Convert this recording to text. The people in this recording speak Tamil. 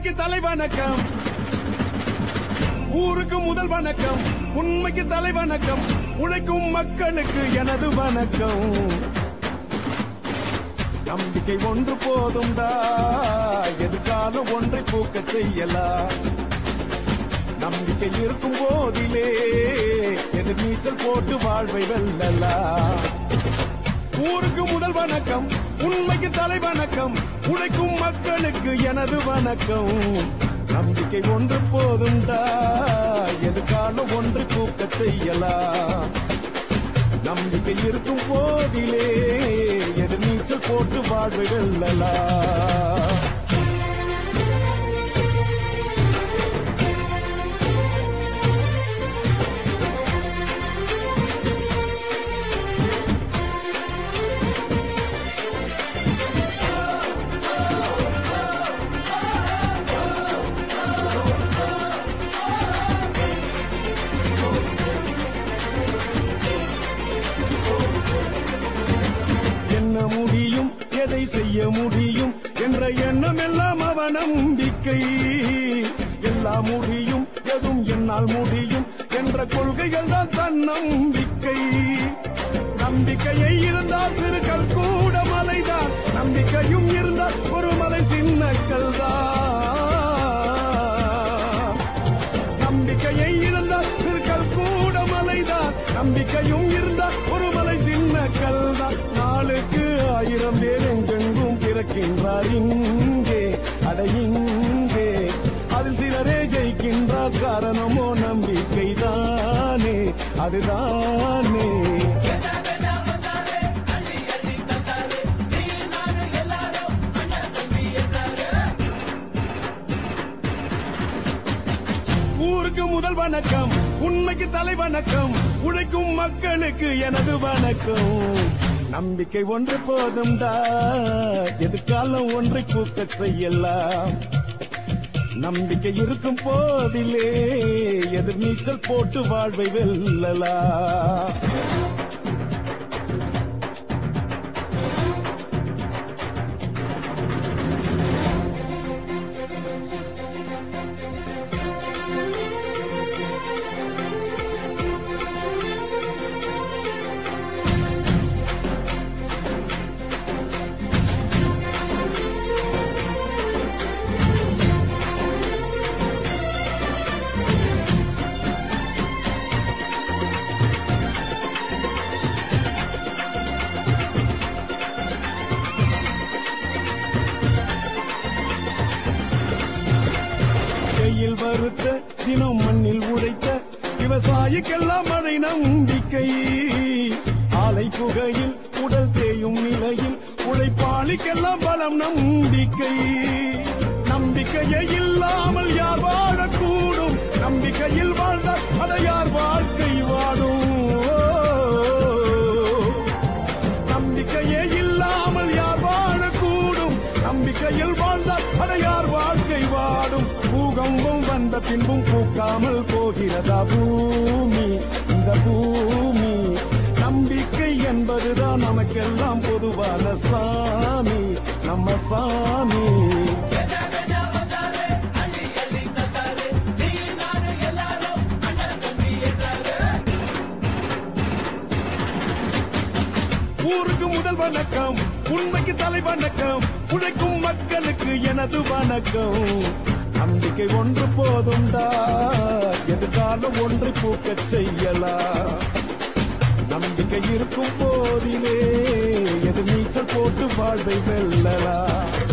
உண்மைக்கு தலை வணக்கம் ஊருக்கு முதல் வணக்கம் உண்மைக்கு தலை வணக்கம் உழைக்கும் மக்களுக்கு எனது வணக்கம் நம்பிக்கை ஒன்று போதும் தா எதிர்காலம் ஒன்றை பூக்க செய்யலாம் நம்பிக்கை இருக்கும் போதிலே எதிர் நீச்சல் போட்டு வாழ்வை வெல்லலாம் ஊருக்கு முதல் வணக்கம் உண்மைக்கு தலை வணக்கம் உழைக்கும் மக்களுக்கு எனது வணக்கம் நம்பிக்கை ஒன்று போதும் தா எதிர்காலம் ஒன்று பூக்க செய்யலாம் நம்பிக்கை இருக்கும் போதிலே எதிர் நீச்சல் போட்டு வாழ்வை வெல்லலாம் என்ன முடியும் எதை செய்ய முடியும் என்ற எண்ணம் எல்லாம் அவ நம்பிக்கை எல்லாம் முடியும் எதுவும் என்னால் முடியும் என்ற கொள்கைகள் தான் தன்னம்பிக்கை நம்பிக்கையை இருந்தால் சிறுகள் கூட மலைதான் நம்பிக்கையும் இருந்தால் ஒரு மலை சின்னக்கல் தான் நம்பிக்கையை இருந்தால் திருக்கல் கூட மலைதான் நம்பிக்கையும் இருந்தால் ஒரு மலை சின்ன கல்தான் நாளுக்கு ஆயிரம் பேர் எங்கெங்கும் பிறக்கின்றார் இங்கே அட இங்கே அது சிலரே ஜெயிக்கின்றார் காரணமோ நம்பிக்கை தானே அதுதானே ஊருக்கு முதல் வணக்கம் உண்மைக்கு தலை வணக்கம் உழைக்கும் மக்களுக்கு எனது வணக்கம் நம்பிக்கை ஒன்று போதும் தா எதிர்காலம் ஒன்றை பூக்க செய்யலாம் நம்பிக்கை இருக்கும் போதிலே எதிர் நீச்சல் போட்டு வாழ்வை வெல்லலாம் கையில் வறுத்த தினம் மண்ணில் உழைத்த விவசாயிக்கெல்லாம் மழை நம்பிக்கை ஆலை புகையில் உடல் தேயும் நிலையில் உழைப்பாளிக்கெல்லாம் பலம் நம்பிக்கை நம்பிக்கையே இல்லாமல் யார் வாழக்கூடும் நம்பிக்கையில் வாழ்ந்தால் அதை யார் வாழ்க்கை வாடும் நம்பிக்கையே இல்லாமல் யார் வாழக்கூடும் நம்பிக்கையில் வாழ்ந்தால் அதை யார் வாழ்க்கை வாடும் பூகம்பம் வந்த பின்பும் பூக்காமல் போகிறதா பூமி இந்த பூமி நம்பிக்கை என்பதுதான் நமக்கெல்லாம் பொதுவான சாமி நம்ம சாமி ஊருக்கு முதல் வணக்கம் உண்மைக்கு தலை வணக்கம் உழைக்கும் மக்களுக்கு எனது வணக்கம் நம்பிக்கை ஒன்று போதும் தா எதிர்காலம் ஒன்றை பூக்க செய்யலாம் நம்பிக்கை இருக்கும் போதிலே எது நீச்சல் போட்டு வாழ்வை வெல்லலாம்